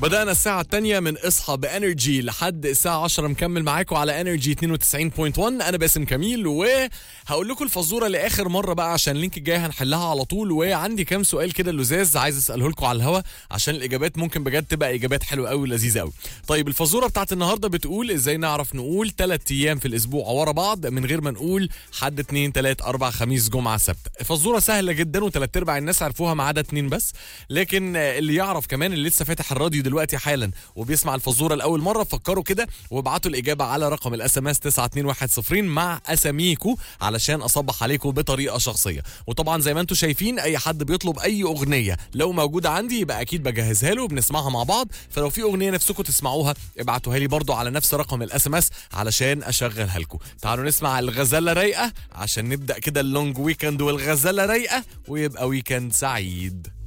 بدأنا الساعة الثانية من اصحى بانرجي لحد الساعة 10 مكمل معاكم على انرجي 92.1 انا باسم كميل وهقول لكم الفزورة لاخر مرة بقى عشان اللينك الجاي هنحلها على طول وعندي كام سؤال كده لزاز عايز اساله لكم على الهوا عشان الاجابات ممكن بجد تبقى اجابات حلوة قوي ولذيذة قوي. طيب الفزورة بتاعت النهاردة بتقول ازاي نعرف نقول ثلاث ايام في الاسبوع ورا بعض من غير ما نقول حد اثنين ثلاث اربع خميس جمعة سبت. فزورة سهلة جدا وثلاث ارباع الناس عرفوها ما عدا اثنين بس لكن اللي يعرف كمان اللي لسه فاتح الراديو دلوقتي حالا وبيسمع الفزوره لاول مره فكروا كده وابعتوا الاجابه على رقم الاس ام اس 92110 مع اساميكو علشان اصبح عليكم بطريقه شخصيه وطبعا زي ما انتم شايفين اي حد بيطلب اي اغنيه لو موجوده عندي يبقى اكيد بجهزها له وبنسمعها مع بعض فلو في اغنيه نفسكم تسمعوها ابعتوها لي برضو على نفس رقم الاس ام اس علشان اشغلها لكم تعالوا نسمع الغزاله رايقه عشان نبدا كده اللونج ويكند والغزاله رايقه ويبقى ويكند سعيد